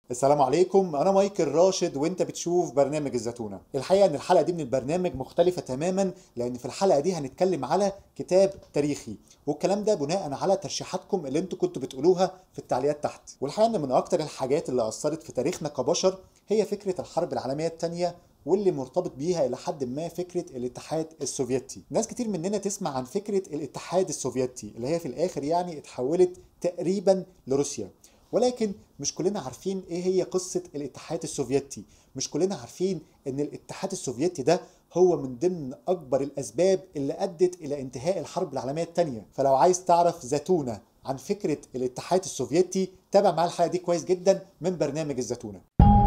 السلام عليكم انا مايكل راشد وانت بتشوف برنامج الزتونه الحقيقه ان الحلقه دي من البرنامج مختلفه تماما لان في الحلقه دي هنتكلم على كتاب تاريخي والكلام ده بناء على ترشيحاتكم اللي انتوا كنتوا بتقولوها في التعليقات تحت والحقيقه ان من اكتر الحاجات اللي اثرت في تاريخنا كبشر هي فكره الحرب العالميه الثانيه واللي مرتبط بيها الى حد ما فكره الاتحاد السوفيتي ناس كتير مننا تسمع عن فكره الاتحاد السوفيتي اللي هي في الاخر يعني اتحولت تقريبا لروسيا ولكن مش كلنا عارفين ايه هي قصة الاتحاد السوفيتي مش كلنا عارفين ان الاتحاد السوفيتي ده هو من ضمن اكبر الاسباب اللي ادت الى انتهاء الحرب العالمية الثانية فلو عايز تعرف زتونة عن فكرة الاتحاد السوفيتي تابع معايا الحلقة دي كويس جدا من برنامج الزتونة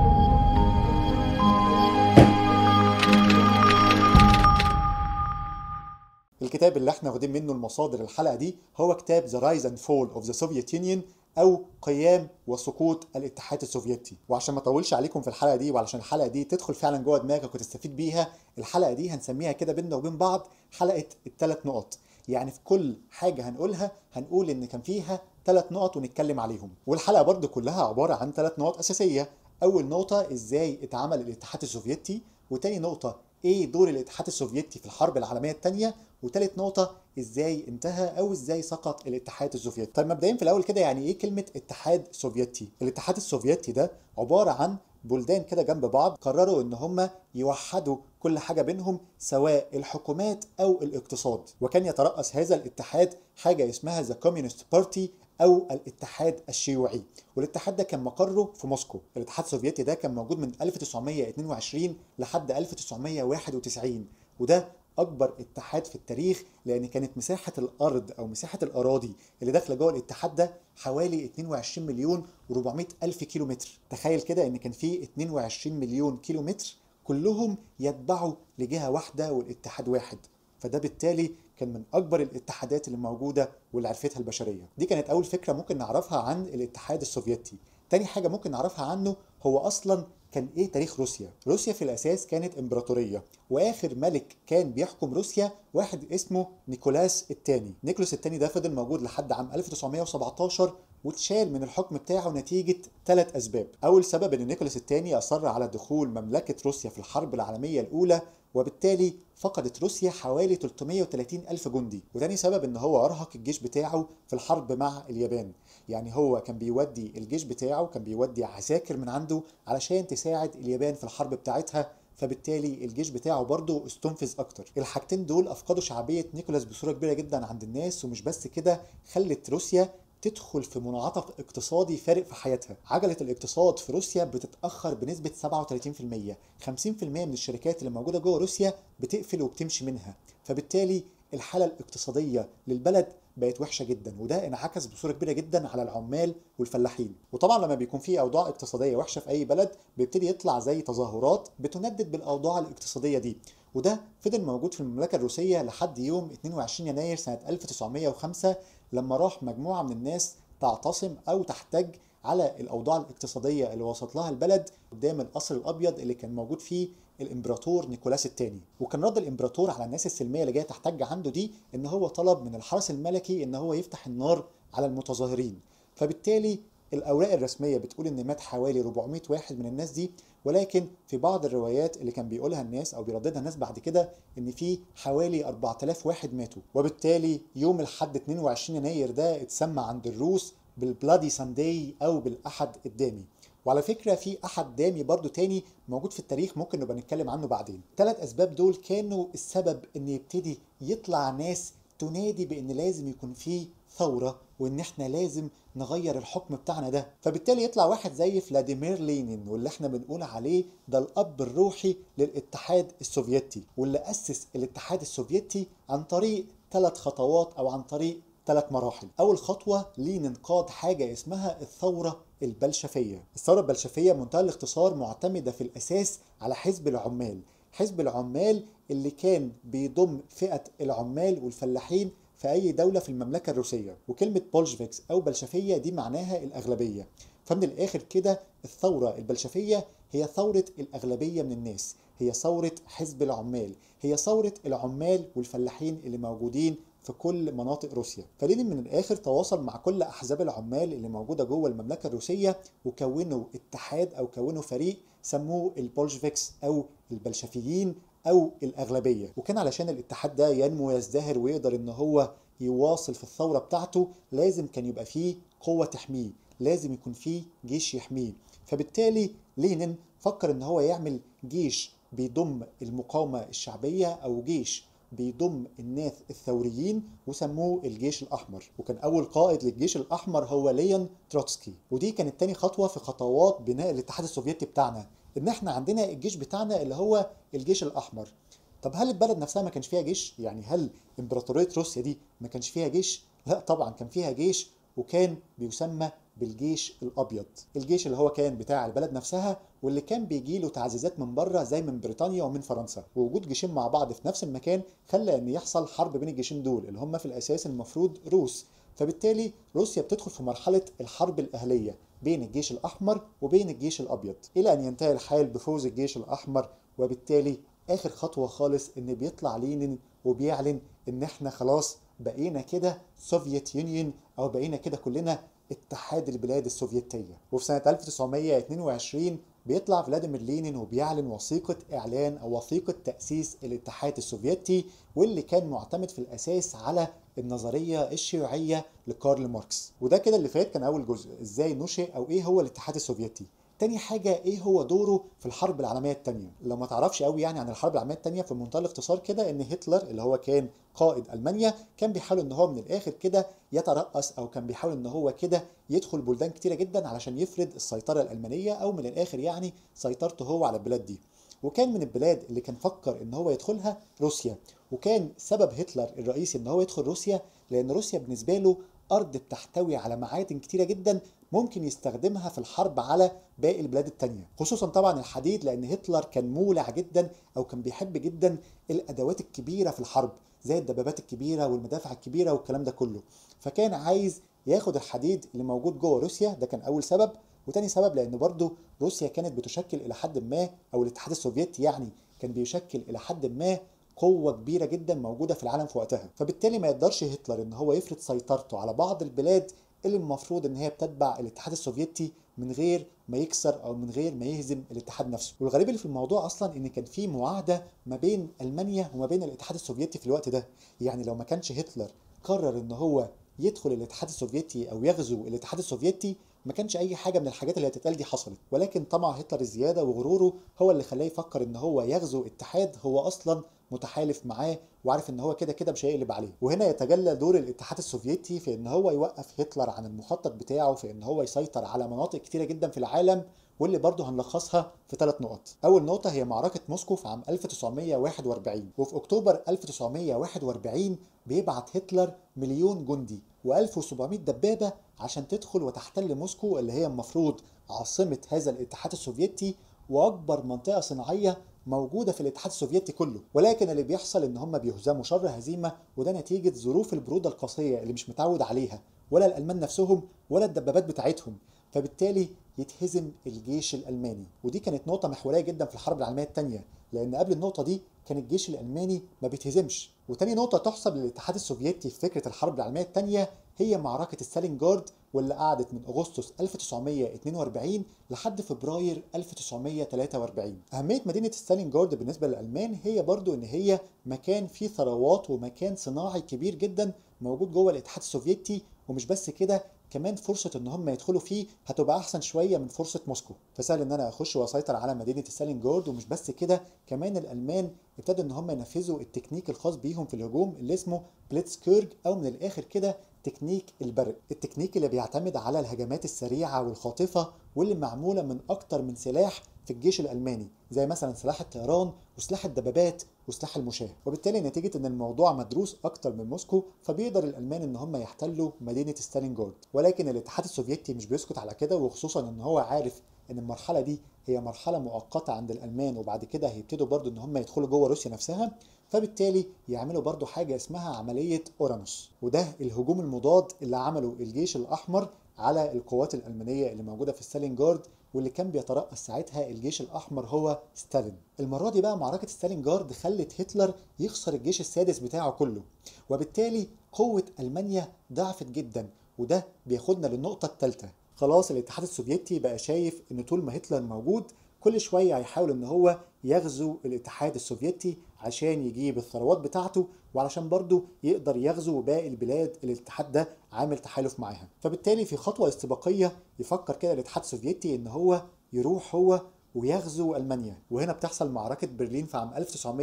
الكتاب اللي احنا واخدين منه المصادر الحلقة دي هو كتاب The Rise and Fall of the Soviet Union او قيام وسقوط الاتحاد السوفيتي وعشان ما اطولش عليكم في الحلقه دي وعلشان الحلقه دي تدخل فعلا جوه دماغك وتستفيد بيها الحلقه دي هنسميها كده بينا وبين بعض حلقه الثلاث نقط يعني في كل حاجه هنقولها هنقول ان كان فيها ثلاث نقط ونتكلم عليهم والحلقه برضو كلها عباره عن ثلاث نقط اساسيه اول نقطه ازاي اتعمل الاتحاد السوفيتي وتاني نقطه ايه دور الاتحاد السوفيتي في الحرب العالميه الثانيه وتالت نقطة ازاي انتهى او ازاي سقط الاتحاد السوفيتي. طيب مبدئيا في الاول كده يعني ايه كلمة اتحاد سوفيتي؟ الاتحاد السوفيتي ده عبارة عن بلدان كده جنب بعض قرروا ان هم يوحدوا كل حاجة بينهم سواء الحكومات او الاقتصاد وكان يترأس هذا الاتحاد حاجة اسمها ذا كوميونست بارتي او الاتحاد الشيوعي والاتحاد ده كان مقره في موسكو الاتحاد السوفيتي ده كان موجود من 1922 لحد 1991 وده اكبر اتحاد في التاريخ لان كانت مساحه الارض او مساحه الاراضي اللي داخله جوه الاتحاد ده حوالي 22 مليون و400 الف كيلو متر تخيل كده ان كان في 22 مليون كيلو متر كلهم يتبعوا لجهه واحده والاتحاد واحد فده بالتالي كان من اكبر الاتحادات اللي موجوده واللي عرفتها البشريه دي كانت اول فكره ممكن نعرفها عن الاتحاد السوفيتي تاني حاجه ممكن نعرفها عنه هو اصلا كان ايه تاريخ روسيا؟ روسيا في الاساس كانت امبراطوريه واخر ملك كان بيحكم روسيا واحد اسمه نيكولاس الثاني، نيكولاس الثاني ده فضل موجود لحد عام 1917 واتشال من الحكم بتاعه نتيجة ثلاث أسباب أول سبب أن نيكولاس الثاني أصر على دخول مملكة روسيا في الحرب العالمية الأولى وبالتالي فقدت روسيا حوالي 330 ألف جندي وتاني سبب ان هو أرهق الجيش بتاعه في الحرب مع اليابان يعني هو كان بيودي الجيش بتاعه كان بيودي عساكر من عنده علشان تساعد اليابان في الحرب بتاعتها فبالتالي الجيش بتاعه برضه استنفذ اكتر الحاجتين دول افقدوا شعبيه نيكولاس بصوره كبيره جدا عند الناس ومش بس كده خلت روسيا تدخل في منعطف اقتصادي فارق في حياتها عجلة الاقتصاد في روسيا بتتأخر بنسبة 37% 50% من الشركات اللي موجودة جوه روسيا بتقفل وبتمشي منها فبالتالي الحالة الاقتصادية للبلد بقت وحشه جدا وده انعكس بصوره كبيره جدا على العمال والفلاحين وطبعا لما بيكون في اوضاع اقتصاديه وحشه في اي بلد بيبتدي يطلع زي تظاهرات بتندد بالاوضاع الاقتصاديه دي وده فضل موجود في المملكه الروسيه لحد يوم 22 يناير سنه 1905 لما راح مجموعه من الناس تعتصم او تحتج على الاوضاع الاقتصاديه اللي وصلت لها البلد قدام القصر الابيض اللي كان موجود فيه الامبراطور نيكولاس الثاني وكان رد الامبراطور على الناس السلميه اللي جايه تحتج عنده دي ان هو طلب من الحرس الملكي ان هو يفتح النار على المتظاهرين فبالتالي الاوراق الرسميه بتقول ان مات حوالي 400 واحد من الناس دي ولكن في بعض الروايات اللي كان بيقولها الناس او بيرددها الناس بعد كده ان في حوالي 4000 واحد ماتوا وبالتالي يوم الحد 22 يناير ده اتسمى عند الروس بالبلادي سانداي او بالاحد الدامي وعلى فكره في احد دامي برضو تاني موجود في التاريخ ممكن نبقى نتكلم عنه بعدين ثلاث اسباب دول كانوا السبب ان يبتدي يطلع ناس تنادي بان لازم يكون في ثوره وان احنا لازم نغير الحكم بتاعنا ده فبالتالي يطلع واحد زي فلاديمير لينين واللي احنا بنقول عليه ده الاب الروحي للاتحاد السوفيتي واللي اسس الاتحاد السوفيتي عن طريق ثلاث خطوات او عن طريق ثلاث مراحل اول خطوه لينين قاد حاجه اسمها الثوره البلشفيه الثوره البلشفيه بمنتهى الاختصار معتمده في الاساس على حزب العمال حزب العمال اللي كان بيضم فئه العمال والفلاحين في اي دوله في المملكه الروسيه وكلمه بولشفيكس او بلشفيه دي معناها الاغلبيه فمن الاخر كده الثوره البلشفيه هي ثوره الاغلبيه من الناس هي ثوره حزب العمال هي ثوره العمال والفلاحين اللي موجودين في في كل مناطق روسيا فلينين من الاخر تواصل مع كل احزاب العمال اللي موجوده جوه المملكه الروسيه وكونوا اتحاد او كونوا فريق سموه البولشفيكس او البلشفيين او الاغلبيه وكان علشان الاتحاد ده ينمو ويزدهر ويقدر ان هو يواصل في الثوره بتاعته لازم كان يبقى فيه قوه تحميه لازم يكون فيه جيش يحميه فبالتالي لينين فكر ان هو يعمل جيش بيضم المقاومه الشعبيه او جيش بيضم الناس الثوريين وسموه الجيش الأحمر وكان أول قائد للجيش الأحمر هو ليون تروتسكي ودي كانت تاني خطوة في خطوات بناء الاتحاد السوفيتي بتاعنا إن إحنا عندنا الجيش بتاعنا اللي هو الجيش الأحمر طب هل البلد نفسها ما كانش فيها جيش؟ يعني هل إمبراطورية روسيا دي ما كانش فيها جيش؟ لا طبعا كان فيها جيش وكان بيسمى بالجيش الابيض الجيش اللي هو كان بتاع البلد نفسها واللي كان بيجي له تعزيزات من بره زي من بريطانيا ومن فرنسا ووجود جيشين مع بعض في نفس المكان خلى ان يحصل حرب بين الجيشين دول اللي هم في الاساس المفروض روس فبالتالي روسيا بتدخل في مرحله الحرب الاهليه بين الجيش الاحمر وبين الجيش الابيض الى ان ينتهي الحال بفوز الجيش الاحمر وبالتالي اخر خطوه خالص ان بيطلع لينين وبيعلن ان احنا خلاص بقينا كده سوفيت يونيون او بقينا كده كلنا اتحاد البلاد السوفيتية وفي سنة 1922 بيطلع فلاديمير لينين وبيعلن وثيقة إعلان أو وثيقة تأسيس الاتحاد السوفيتي واللي كان معتمد في الأساس على النظرية الشيوعية لكارل ماركس وده كده اللي فات كان أول جزء إزاي نشئ أو إيه هو الاتحاد السوفيتي تاني حاجة ايه هو دوره في الحرب العالمية التانية لو ما تعرفش قوي يعني عن الحرب العالمية التانية في منتهى الاختصار كده ان هتلر اللي هو كان قائد المانيا كان بيحاول ان هو من الاخر كده يترأس او كان بيحاول ان هو كده يدخل بلدان كتيرة جدا علشان يفرض السيطرة الالمانية او من الاخر يعني سيطرته هو على البلاد دي وكان من البلاد اللي كان فكر ان هو يدخلها روسيا وكان سبب هتلر الرئيسي ان هو يدخل روسيا لان روسيا بالنسبة له ارض بتحتوي على معادن كتيرة جدا ممكن يستخدمها في الحرب على باقي البلاد التانية خصوصا طبعا الحديد لان هتلر كان مولع جدا او كان بيحب جدا الادوات الكبيرة في الحرب زي الدبابات الكبيرة والمدافع الكبيرة والكلام ده كله فكان عايز ياخد الحديد اللي موجود جوه روسيا ده كان اول سبب وتاني سبب لان برضه روسيا كانت بتشكل الى حد ما او الاتحاد السوفيتي يعني كان بيشكل الى حد ما قوة كبيرة جدا موجودة في العالم في وقتها فبالتالي ما يقدرش هتلر ان هو يفرض سيطرته على بعض البلاد اللي المفروض ان هي بتتبع الاتحاد السوفيتي من غير ما يكسر او من غير ما يهزم الاتحاد نفسه والغريب اللي في الموضوع اصلا ان كان في معاهده ما بين المانيا وما بين الاتحاد السوفيتي في الوقت ده يعني لو ما كانش هتلر قرر ان هو يدخل الاتحاد السوفيتي او يغزو الاتحاد السوفيتي ما كانش اي حاجه من الحاجات اللي هتتقال دي حصلت ولكن طمع هتلر الزياده وغروره هو اللي خلاه يفكر ان هو يغزو اتحاد هو اصلا متحالف معاه وعارف ان هو كده كده مش هيقلب عليه وهنا يتجلى دور الاتحاد السوفيتي في ان هو يوقف هتلر عن المخطط بتاعه في ان هو يسيطر على مناطق كتيره جدا في العالم واللي برضه هنلخصها في ثلاث نقط اول نقطه هي معركه موسكو في عام 1941 وفي اكتوبر 1941 بيبعت هتلر مليون جندي و1700 دبابه عشان تدخل وتحتل موسكو اللي هي المفروض عاصمه هذا الاتحاد السوفيتي واكبر منطقه صناعيه موجوده في الاتحاد السوفيتي كله ولكن اللي بيحصل ان هم بيهزموا شر هزيمه وده نتيجه ظروف البروده القاسيه اللي مش متعود عليها ولا الالمان نفسهم ولا الدبابات بتاعتهم فبالتالي يتهزم الجيش الالماني ودي كانت نقطه محوريه جدا في الحرب العالميه الثانيه لان قبل النقطه دي كان الجيش الالماني ما بيتهزمش وتاني نقطه تحسب للاتحاد السوفيتي في فكره الحرب العالميه الثانيه هي معركه ستالينجارد واللي قعدت من اغسطس 1942 لحد فبراير 1943 اهميه مدينه ستالينجارد بالنسبه للالمان هي برضو ان هي مكان فيه ثروات ومكان صناعي كبير جدا موجود جوه الاتحاد السوفيتي ومش بس كده كمان فرصة ان هم يدخلوا فيه هتبقى احسن شوية من فرصة موسكو فسهل ان انا اخش واسيطر على مدينة ستالينجارد ومش بس كده كمان الالمان ابتدوا ان هم ينفذوا التكنيك الخاص بيهم في الهجوم اللي اسمه بليتسكيرج او من الاخر كده تكنيك البرق التكنيك اللي بيعتمد على الهجمات السريعة والخاطفة واللي معمولة من أكتر من سلاح في الجيش الألماني زي مثلا سلاح الطيران وسلاح الدبابات وسلاح المشاة وبالتالي نتيجة ان الموضوع مدروس اكتر من موسكو فبيقدر الالمان ان هم يحتلوا مدينة ستالينجارد ولكن الاتحاد السوفيتي مش بيسكت على كده وخصوصا ان هو عارف ان المرحلة دي هي مرحلة مؤقتة عند الالمان وبعد كده هيبتدوا برضو ان هم يدخلوا جوه روسيا نفسها فبالتالي يعملوا برضو حاجة اسمها عملية أورانوس وده الهجوم المضاد اللي عمله الجيش الأحمر على القوات الألمانية اللي موجودة في ستالينجارد واللي كان بيترأس ساعتها الجيش الأحمر هو ستالين المرة دي بقى معركة ستالينجارد خلت هتلر يخسر الجيش السادس بتاعه كله وبالتالي قوة ألمانيا ضعفت جدا وده بياخدنا للنقطة الثالثة خلاص الاتحاد السوفيتي بقى شايف ان طول ما هتلر موجود كل شوية هيحاول ان هو يغزو الاتحاد السوفيتي عشان يجيب الثروات بتاعته وعلشان برضه يقدر يغزو باقي البلاد اللي الاتحاد ده عامل تحالف معاها فبالتالي في خطوة استباقية يفكر كده الاتحاد السوفيتي ان هو يروح هو ويغزو المانيا وهنا بتحصل معركة برلين في عام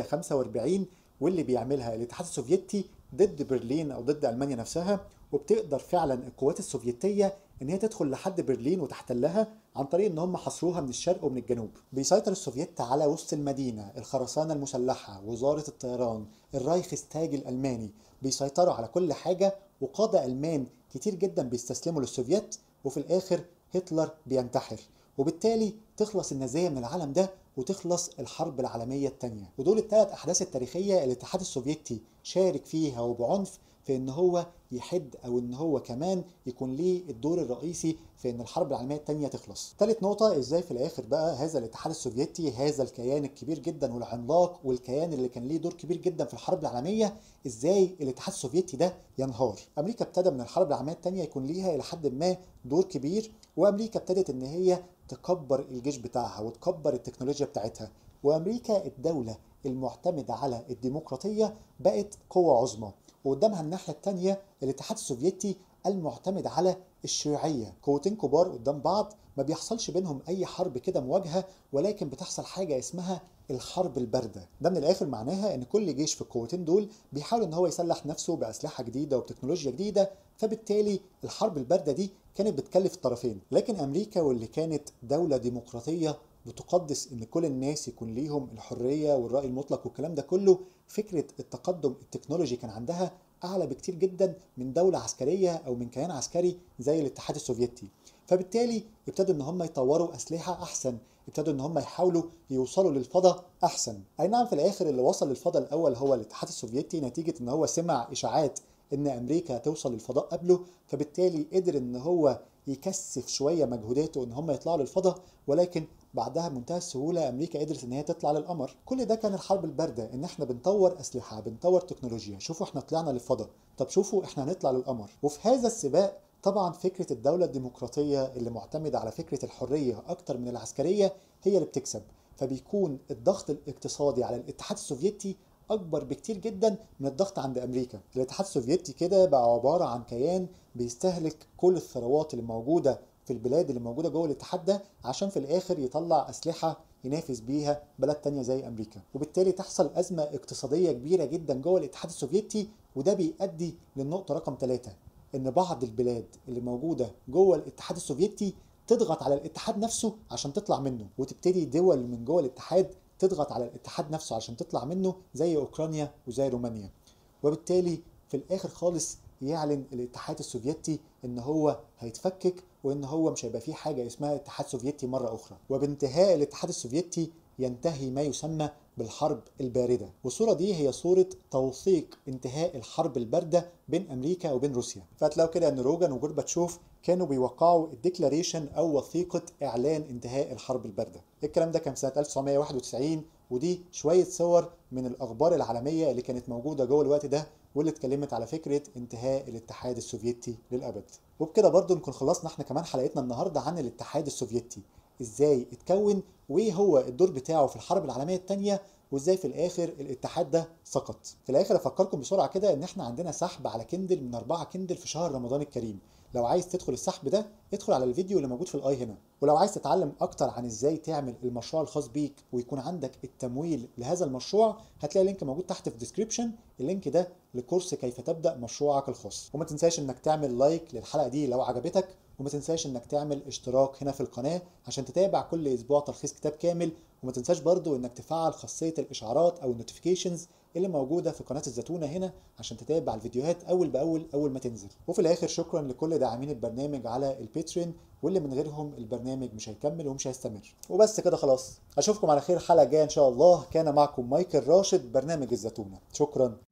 1945 واللي بيعملها الاتحاد السوفيتي ضد برلين او ضد المانيا نفسها وبتقدر فعلا القوات السوفيتيه ان هي تدخل لحد برلين وتحتلها عن طريق ان هم حصروها من الشرق ومن الجنوب بيسيطر السوفيت على وسط المدينه الخرسانه المسلحه وزاره الطيران الرايخستاج الالماني بيسيطروا على كل حاجه وقاده المان كتير جدا بيستسلموا للسوفيت وفي الاخر هتلر بينتحر وبالتالي تخلص النازيه من العالم ده وتخلص الحرب العالميه الثانيه ودول الثلاث احداث التاريخيه الاتحاد السوفيتي شارك فيها وبعنف في ان هو يحد او ان هو كمان يكون ليه الدور الرئيسي في ان الحرب العالميه الثانيه تخلص. ثالث نقطه ازاي في الاخر بقى هذا الاتحاد السوفيتي هذا الكيان الكبير جدا والعملاق والكيان اللي كان ليه دور كبير جدا في الحرب العالميه ازاي الاتحاد السوفيتي ده ينهار. امريكا ابتدى من الحرب العالميه الثانيه يكون ليها الى حد ما دور كبير وامريكا ابتدت ان هي تكبر الجيش بتاعها وتكبر التكنولوجيا بتاعتها وامريكا الدوله المعتمده على الديمقراطيه بقت قوه عظمى وقدامها الناحيه الثانيه الاتحاد السوفيتي المعتمد على الشيوعيه قوتين كبار قدام بعض ما بيحصلش بينهم اي حرب كده مواجهه ولكن بتحصل حاجه اسمها الحرب البارده ده من الاخر معناها ان كل جيش في القوتين دول بيحاول ان هو يسلح نفسه باسلحه جديده وبتكنولوجيا جديده فبالتالي الحرب البارده دي كانت بتكلف الطرفين لكن امريكا واللي كانت دوله ديمقراطيه بتقدس ان كل الناس يكون ليهم الحريه والراي المطلق والكلام ده كله فكره التقدم التكنولوجي كان عندها اعلى بكتير جدا من دوله عسكريه او من كيان عسكري زي الاتحاد السوفيتي فبالتالي ابتدوا ان هم يطوروا اسلحه احسن ابتدوا ان هم يحاولوا يوصلوا للفضاء احسن اي نعم في الاخر اللي وصل للفضاء الاول هو الاتحاد السوفيتي نتيجه ان هو سمع اشاعات ان امريكا هتوصل للفضاء قبله فبالتالي قدر ان هو يكثف شويه مجهوداته ان هم يطلعوا للفضاء ولكن بعدها بمنتهى السهوله امريكا قدرت ان هي تطلع للقمر كل ده كان الحرب البارده ان احنا بنطور اسلحه بنطور تكنولوجيا شوفوا احنا طلعنا للفضاء طب شوفوا احنا هنطلع للقمر وفي هذا السباق طبعا فكره الدوله الديمقراطيه اللي معتمده على فكره الحريه اكتر من العسكريه هي اللي بتكسب فبيكون الضغط الاقتصادي على الاتحاد السوفيتي اكبر بكتير جدا من الضغط عند امريكا الاتحاد السوفيتي كده بقى عباره عن كيان بيستهلك كل الثروات اللي موجوده في البلاد اللي موجوده جوه الاتحاد ده عشان في الاخر يطلع اسلحه ينافس بيها بلد تانية زي امريكا وبالتالي تحصل ازمه اقتصاديه كبيره جدا جوه الاتحاد السوفيتي وده بيؤدي للنقطه رقم ثلاثة ان بعض البلاد اللي موجوده جوه الاتحاد السوفيتي تضغط على الاتحاد نفسه عشان تطلع منه وتبتدي دول من جوه الاتحاد تضغط على الاتحاد نفسه عشان تطلع منه زي اوكرانيا وزي رومانيا وبالتالي في الاخر خالص يعلن الاتحاد السوفيتي ان هو هيتفكك وان هو مش هيبقى فيه حاجه اسمها اتحاد سوفيتي مره اخرى وبانتهاء الاتحاد السوفيتي ينتهي ما يسمى بالحرب الباردة والصورة دي هي صورة توثيق انتهاء الحرب الباردة بين أمريكا وبين روسيا فهتلاقوا كده أن روجان وجورباتشوف كانوا بيوقعوا الديكلاريشن أو وثيقة إعلان انتهاء الحرب الباردة الكلام ده كان في سنة 1991 ودي شوية صور من الأخبار العالمية اللي كانت موجودة جوه الوقت ده واللي اتكلمت على فكرة انتهاء الاتحاد السوفيتي للأبد وبكده برضو نكون خلصنا احنا كمان حلقتنا النهاردة عن الاتحاد السوفيتي ازاي اتكون وايه هو الدور بتاعه في الحرب العالمية الثانية وازاي في الاخر الاتحاد ده سقط في الاخر افكركم بسرعة كده ان احنا عندنا سحب على كندل من 4 كندل في شهر رمضان الكريم لو عايز تدخل السحب ده ادخل على الفيديو اللي موجود في الاي هنا ولو عايز تتعلم اكتر عن ازاي تعمل المشروع الخاص بيك ويكون عندك التمويل لهذا المشروع هتلاقي لينك موجود تحت في الديسكريبشن اللينك ده لكورس كيف تبدا مشروعك الخاص وما تنساش انك تعمل لايك للحلقه دي لو عجبتك وما تنساش انك تعمل اشتراك هنا في القناه عشان تتابع كل اسبوع تلخيص كتاب كامل وما تنساش برضو انك تفعل خاصيه الاشعارات او النوتيفيكيشنز اللي موجوده في قناه الزتونه هنا عشان تتابع الفيديوهات اول باول اول ما تنزل وفي الاخر شكرا لكل داعمين البرنامج على الباتريون واللي من غيرهم البرنامج مش هيكمل ومش هيستمر وبس كده خلاص اشوفكم على خير حلقه جايه ان شاء الله كان معكم مايكل راشد برنامج الزتونه شكرا